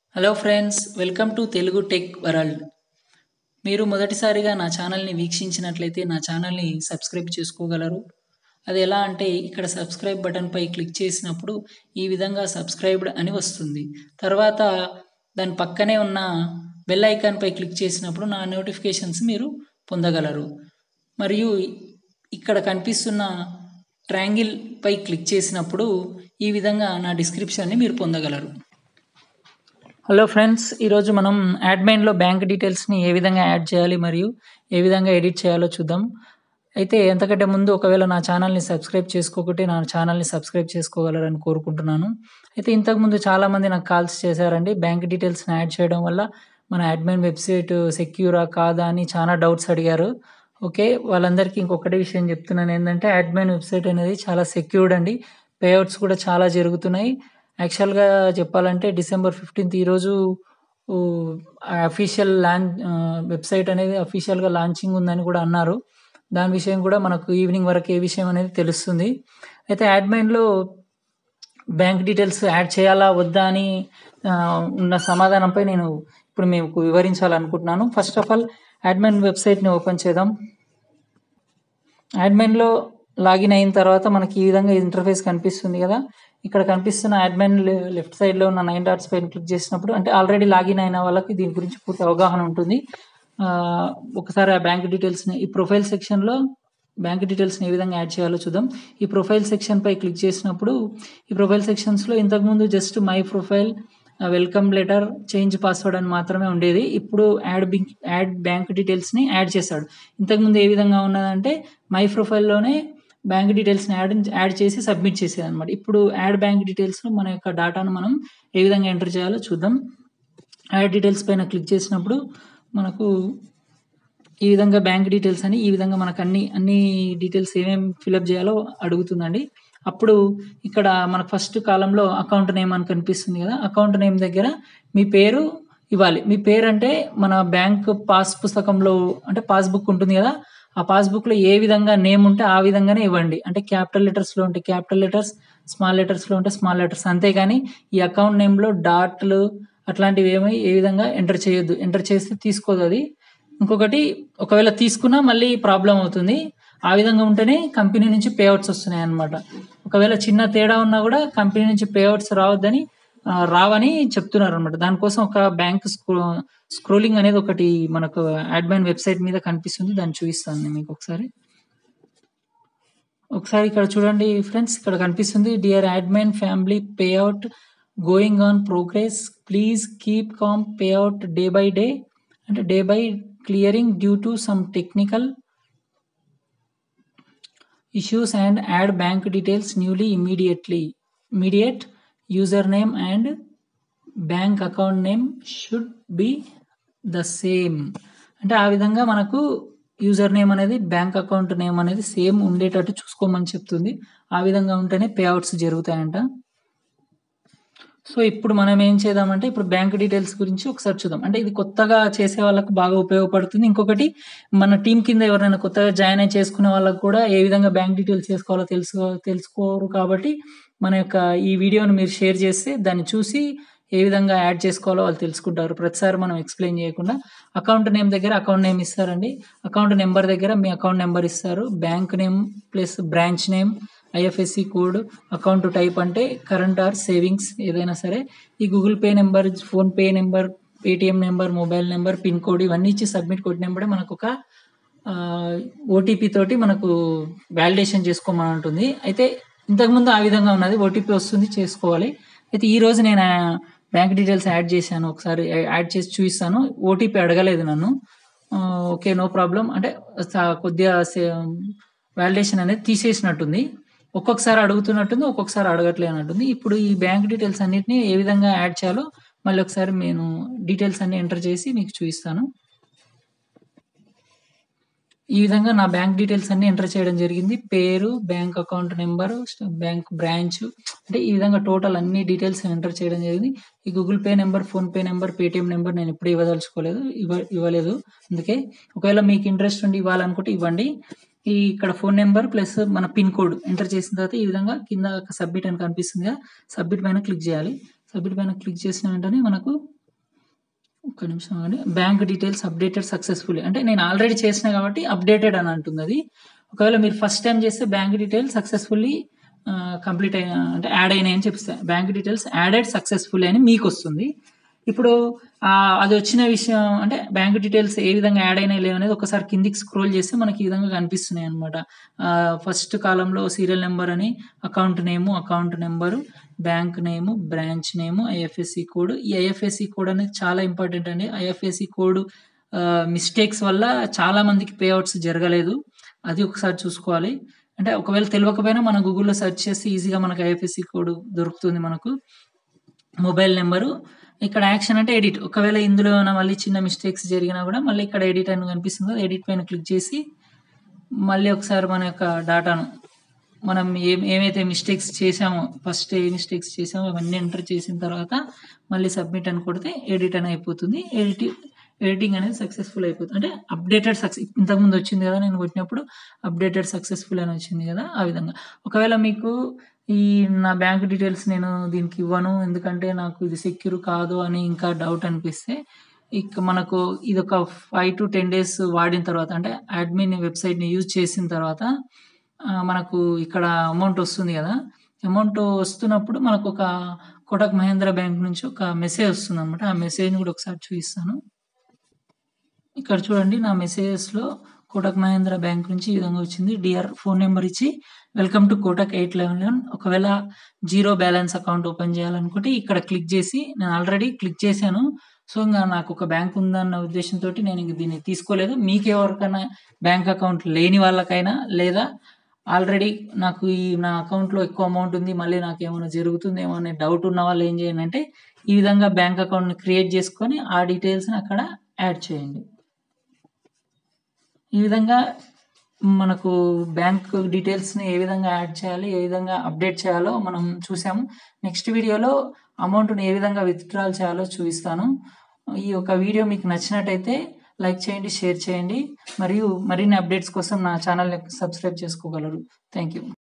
Hello friends welcome to Telugu tech world మీరు మొదటిసారిగా నా ఛానల్ని వీక్షించినట్లయితే నా ఛానల్ని సబ్స్క్రైబ్ చేసుకోగలరు అది ఎలా అంటే ఇక్కడ సబ్స్క్రైబ్ బటన్పై క్లిక్ చేసినప్పుడు ఈ విధంగా సబ్స్క్రైబ్డ్ అని వస్తుంది తర్వాత దాని పక్కనే ఉన్న బెల్ ఐకాన్పై క్లిక్ చేసినప్పుడు నా నోటిఫికేషన్స్ మీరు పొందగలరు మరియు ఇక్కడ కనిపిస్తున్న ట్రయాంగిల్ పై క్లిక్ చేసినప్పుడు ఈ విధంగా నా డిస్క్రిప్షన్ని మీరు పొందగలరు హలో ఫ్రెండ్స్ ఈరోజు మనం యాడ్మైన్లో బ్యాంక్ డీటెయిల్స్ని ఏ విధంగా యాడ్ చేయాలి మరియు ఏ విధంగా ఎడిట్ చేయాలో చూద్దాం అయితే ఎంతకంటే ముందు ఒకవేళ నా ఛానల్ని సబ్స్క్రైబ్ చేసుకోకుంటే నా ఛానల్ని సబ్స్క్రైబ్ చేసుకోగలరని కోరుకుంటున్నాను అయితే ఇంతకుముందు చాలామంది నాకు కాల్స్ చేశారండి బ్యాంక్ డీటెయిల్స్ని యాడ్ చేయడం వల్ల మన అడ్మైన్ వెబ్సైట్ సెక్యూరా కాదా అని చాలా డౌట్స్ అడిగారు ఓకే వాళ్ళందరికీ ఇంకొకటి విషయం చెప్తున్నాను ఏంటంటే అడ్మైన్ వెబ్సైట్ అనేది చాలా సెక్యూర్డ్ అండి పేఅవుట్స్ కూడా చాలా జరుగుతున్నాయి యాక్చువల్గా చెప్పాలంటే డిసెంబర్ ఫిఫ్టీన్త్ ఈరోజు అఫీషియల్ లాంచ్ వెబ్సైట్ అనేది అఫీషియల్గా లాంచింగ్ ఉందని కూడా అన్నారు దాని విషయం కూడా మనకు ఈవినింగ్ వరకు ఏ విషయం అనేది తెలుస్తుంది అయితే యాడ్మైన్లో బ్యాంక్ డీటెయిల్స్ యాడ్ చేయాలా వద్దా అని ఉన్న సమాధానంపై నేను ఇప్పుడు మీకు వివరించాలనుకుంటున్నాను ఫస్ట్ ఆఫ్ ఆల్ యాడ్మైన్ వెబ్సైట్ని ఓపెన్ చేద్దాం యాడ్మైన్లో లాగిన్ అయిన తర్వాత మనకి ఈ విధంగా ఇంటర్ఫేస్ కనిపిస్తుంది కదా ఇక్కడ కనిపిస్తున్న అడ్మిన్ లెఫ్ట్ సైడ్లో ఉన్న నైన్ డాట్స్ పైన క్లిక్ చేసినప్పుడు అంటే ఆల్రెడీ లాగిన్ అయిన వాళ్ళకి దీని గురించి పూర్తి అవగాహన ఉంటుంది ఒకసారి ఆ బ్యాంక్ డీటెయిల్స్ని ఈ ప్రొఫైల్ సెక్షన్లో బ్యాంక్ డీటెయిల్స్ని ఏ విధంగా యాడ్ చేయాలో చూద్దాం ఈ ప్రొఫైల్ సెక్షన్ పై క్లిక్ చేసినప్పుడు ఈ ప్రొఫైల్ సెక్షన్స్లో ఇంతకుముందు just my profile welcome letter change password అని మాత్రమే ఉండేది ఇప్పుడు యాడ్ బింక్ యాడ్ బ్యాంక్ డీటెయిల్స్ని యాడ్ చేశాడు ఇంతకుముందు ఏ విధంగా ఉన్నదంటే మై ప్రొఫైల్లోనే బ్యాంక్ డీటెయిల్స్ని యాడ్ యాడ్ చేసి సబ్మిట్ చేసేది అనమాట ఇప్పుడు యాడ్ బ్యాంక్ డీటెయిల్స్లో మన యొక్క డేటాను మనం ఏ విధంగా ఎంటర్ చేయాలో చూద్దాం యాడ్ డీటెయిల్స్ పైన క్లిక్ చేసినప్పుడు మనకు ఈ విధంగా బ్యాంక్ డీటెయిల్స్ అని ఈ విధంగా మనకు అన్ని అన్ని డీటెయిల్స్ ఏమేమి ఫిలప్ చేయాలో అడుగుతుందండి అప్పుడు ఇక్కడ మన ఫస్ట్ కాలంలో అకౌంట్ నేమ్ అని కనిపిస్తుంది కదా అకౌంట్ నేమ్ దగ్గర మీ పేరు ఇవ్వాలి మీ పేరు అంటే మన బ్యాంక్ పాస్ పుస్తకంలో అంటే పాస్బుక్ ఉంటుంది కదా ఆ పాస్బుక్లో ఏ విధంగా నేమ్ ఉంటే ఆ విధంగానే ఇవ్వండి అంటే క్యాపిటల్ లెటర్స్లో ఉంటే క్యాపిటల్ లెటర్స్ స్మాల్ లెటర్స్లో ఉంటే స్మాల్ లెటర్స్ అంతేగాని ఈ అకౌంట్ నేమ్లో డాట్లు అట్లాంటివి ఏమై ఏ విధంగా ఎంటర్ చేయొద్దు ఎంటర్ చేస్తే తీసుకోదు అది ఇంకొకటి ఒకవేళ తీసుకున్నా మళ్ళీ ప్రాబ్లం అవుతుంది ఆ విధంగా ఉంటేనే కంపెనీ నుంచి పేఅవుట్స్ వస్తున్నాయి అనమాట ఒకవేళ చిన్న తేడా ఉన్నా కూడా కంపెనీ నుంచి పేఅవుట్స్ రావద్దని రావని చెప్తున్నారు అనమాట దానికోసం ఒక బ్యాంక్ స్క్రోలింగ్ అనేది ఒకటి మనకు అడ్మైన్ వెబ్సైట్ మీద కనిపిస్తుంది దాన్ని చూపిస్తాను నేను మీకు ఒకసారి ఒకసారి ఇక్కడ చూడండి ఫ్రెండ్స్ ఇక్కడ కనిపిస్తుంది dear admin family payout going on progress please keep calm payout day by day అంటే day by clearing due to some technical issues and add bank details newly immediately immediate username and bank account name should be the same అంటే ఆ విధంగా మనకు user name అనేది bank account name అనేది same ఉండేటట్టు చూసుకోమని చెప్తుంది ఆ విధంగా ఉంటేనే పే అవుట్స్ జరుగుతాయంట సో ఇప్పుడు మనం ఏం చేద్దామంటే ఇప్పుడు బ్యాంక్ డీటెయిల్స్ గురించి ఒకసారి చూద్దాం అంటే ఇది కొత్తగా చేసే వాళ్ళకు బాగా ఉపయోగపడుతుంది ఇంకొకటి మన టీం కింద ఎవరైనా కొత్తగా జాయిన్ అయి చేసుకునే వాళ్ళకు కూడా ఏ విధంగా బ్యాంక్ డీటెయిల్స్ చేసుకోవాలో తెలుసుకో తెలుసుకోరు కాబట్టి మన యొక్క ఈ వీడియోని మీరు షేర్ చేస్తే దాన్ని చూసి ఏ విధంగా యాడ్ చేసుకోవాలో వాళ్ళు తెలుసుకుంటారు ప్రతిసారి మనం ఎక్స్ప్లెయిన్ చేయకుండా అకౌంట్ నేమ్ దగ్గర అకౌంట్ నేమ్ ఇస్తారండి అకౌంట్ నెంబర్ దగ్గర మీ అకౌంట్ నెంబర్ ఇస్తారు bank name plus branch name IFSC code account type అంటే కరెంట్ ఆర్ సేవింగ్స్ ఏదైనా సరే ఈ Google Pay number PhonePe number Paytm number mobile number pin code ఇవన్నీ ఇచ్చి సబ్మిట్ కొట్టినప్పుడే మనకు ఒక ఓటీపీ తోటి మనకు వ్యాలిడేషన్ చేసుకోమని ఉంటుంది అయితే ఇంతకుముందు ఆ విధంగా ఉన్నది ఓటీపీ వస్తుంది చేసుకోవాలి అయితే ఈ రోజు నేను బ్యాంక్ డీటెయిల్స్ యాడ్ చేశాను ఒకసారి యాడ్ చేసి చూపిస్తాను ఓటీపీ అడగలేదు నన్ను ఓకే నో ప్రాబ్లం అంటే కొద్దిగా వ్యాలిడేషన్ అనేది తీసేసినట్టుంది ఒక్కొక్కసారి అడుగుతున్నట్టుంది ఒక్కొక్కసారి అడగట్లేదు అన్నట్టుంది ఇప్పుడు ఈ బ్యాంక్ డీటెయిల్స్ అన్నిటిని ఏ విధంగా యాడ్ చేయాలో మళ్ళీ ఒకసారి నేను డీటెయిల్స్ అన్ని ఎంటర్ చేసి మీకు చూపిస్తాను ఈ విధంగా నా బ్యాంక్ డీటెయిల్స్ అన్ని ఎంటర్ చేయడం జరిగింది పేరు bank account number bank branch అంటే ఈ విధంగా టోటల్ అన్ని డీటెయిల్స్ ఎంటర్ చేయడం జరిగింది ఈ Google Pay number PhonePe number Paytm number నేను ఎప్పుడు ఇవ్వదలుచుకోలేదు ఇవ్వ ఇవ్వలేదు అందుకే ఒకవేళ మీకు ఇంట్రెస్ట్ ఉండి ఇవ్వాలనుకుంటే ఇవ్వండి ఈ ఇక్కడ ఫోన్ నెంబర్ ప్లస్ మన పిన్ కోడ్ ఎంటర్ చేసిన తర్వాత ఈ విధంగా కింద సబ్మిట్ అని కనిపిస్తుంది కదా సబ్మిట్ పైన క్లిక్ చేయాలి సబ్మిట్ పైన క్లిక్ చేసిన వెంటనే మనకు ఒక్క నిమిషం ఆగండి. బ్యాంక్ డీటెయిల్స్ అప్డేటెడ్ సక్సెస్‌ఫుల్లీ అంటే నేను ఆల్రెడీ చేసిన కాబట్టి అప్డేటెడ్ అని అంటుంది అది. ఒకవేళ మీరు ఫస్ట్ టైమ్ చేస్తే bank details successfully ah, complete అయిన అంటే యాడ్ అయినాయి అని చూపిస్తాయి. బ్యాంక్ డీటెయిల్స్ యాడెడ్ సక్సెస్‌ఫుల్లీ అని మీకొస్తుంది. ఇప్పుడు ఆహ్, అది వచ్చిన విషయం అంటే బ్యాంక్ డీటెయిల్స్ ఏ విధంగా యాడ్ అయినాయి లేవనేది అనేది ఒకసారి కిందికి స్క్రోల్ చేస్తే మనకి ఈ విధంగా కనిపిస్తున్నాయి అన్నమాట. ఆహ్, ఫస్ట్ కాలమ్‌లో సీరియల్ నంబర్ అని, account name, account number, bank name, branch name, IFSC code. ఈ ఐఎఫ్ఎస్‌సి కోడ్ అనేది చాలా ఇంపార్టెంట్ అండి. ఐఎఫ్ఎస్‌సి కోడ్ ఆహ్, మిస్టేక్స్ వల్ల చాలా మందికి పే ఔట్స్ జరగలేదు. అది ఒకసారి చూసుకోవాలి. అంటే ఒకవేళ తెలవకపోయినా మనం గూగుల్‌లో సెర్చ్ చేస్తే ఈజీగా మనకు ఐఎఫ్ఎస్‌సి కోడ్ దొరుకుతుంది మనకు. మొబైల్ నంబరు ఇక్కడ యాక్షన్ అంటే ఎడిట్. ఒకవేళ ఇందులో ఏమైనా మళ్ళీ చిన్న మిస్టేక్స్ జరిగినా కూడా మళ్ళీ ఇక్కడ ఎడిట్ అని కనిపిస్తుంది కదా! ఎడిట్ పైన క్లిక్ చేసి మళ్ళీ ఒకసారి మన యొక్క డాటాను మనం ఏం ఏమైతే మిస్టేక్స్ చేశామో ఫస్ట్ ఏ మిస్టేక్స్ చేశామో అవన్నీ ఎంటర్ చేసిన తర్వాత మళ్ళీ సబ్మిట్ అని కొడితే ఎడిట్ అని అయిపోతుంది. ఎడిటి ఎడిటింగ్ అనేది సక్సెస్‌ఫుల్ అయిపోతుంది. అంటే అప్డేటెడ్ సక్సెస్ ఇంతకుముందు వచ్చింది కదా! నేను కొట్టినప్పుడు అప్డేటెడ్ సక్సెస్‌ఫుల్ అని వచ్చింది కదా! ఆ విధంగా. ఒకవేళ మీకు ఈ నా బ్యాంక్ డీటెయిల్స్ నేను దీనికి ఇవ్వను. ఎందుకంటే నాకు ఇది సెక్యూర్ కాదు అని ఇంకా డౌట్ అనిపిస్తే ఇక మనకు ఇదొక 5-10 డేస్ వాడిన తర్వాత అంటే అడ్మిన్ వెబ్‌సైట్‌ని యూజ్ చేసిన తర్వాత ఆహ్, మనకు ఇక్కడ అమౌంట్ వస్తుంది కదా! అమౌంట్ వస్తున్నప్పుడు మనకొక కోటక్ మహీంద్రా బ్యాంక్ నుంచి ఒక మెసేజ్ వస్తుందన్నమాట. ఆ మెసేజ్‌ని కూడా ఒకసారి చూపిస్తాను. ఇక్కడ చూడండి నా మెసేజెస్‌లో కోటక్ మహీంద్రా బ్యాంక్ నుంచి ఈ విధంగా వచ్చింది. డియర్ ఫోన్ నంబర్ ఇచ్చి వెల్కమ్ టు కోటక్ 811 ఒకవేళ జీరో బ్యాలెన్స్ అకౌంట్ ఓపెన్ చేయాలనుకుంటే ఇక్కడ క్లిక్ చేసి నేను ఆల్రెడీ క్లిక్ చేశాను. సో, ఇంగ నాకు ఒక బ్యాంక్ ఉందన్న ఉద్దేశ్యంతోటి నేను ఇంక దీన్ని తీసుకోలేదు. మీకెవరికైనా బ్యాంక్ అకౌంట్ లేని వాళ్ళకైనా లేదా ఆల్రెడీ నాకు ఈ నా అకౌంట్‌లో ఎక్కువ అమౌంట్ ఉంది. మళ్ళీ నాకేమైనా జరుగుతుందేమో అనే డౌట్ ఉన్న వాళ్ళు ఏం చేయండి అంటే ఈ విధంగా బ్యాంక్ అకౌంట్‌ని క్రియేట్ చేసుకొని ఆ డీటెయిల్స్‌ని అక్కడ యాడ్ చేయండి. ఈ విధంగా మనకు బ్యాంక్ డీటెయిల్స్‌ని ఏ విధంగా యాడ్ చేయాలి, ఏ విధంగా అప్డేట్ చేయాలో మనం చూసాము. నెక్స్ట్ వీడియోలో అమౌంట్‌ని ఏ విధంగా విత్‌డ్రాల్ చేయాలో చూపిస్తాను. ఈ యొక్క వీడియో మీకు నచ్చినట్టయితే లైక్ చేయండి, షేర్ చేయండి. మరియు మరిన్ని అప్డేట్స్ కోసం నా ఛానెల్‌ని సబ్స్క్రైబ్ చేసుకోగలరు. Thank you.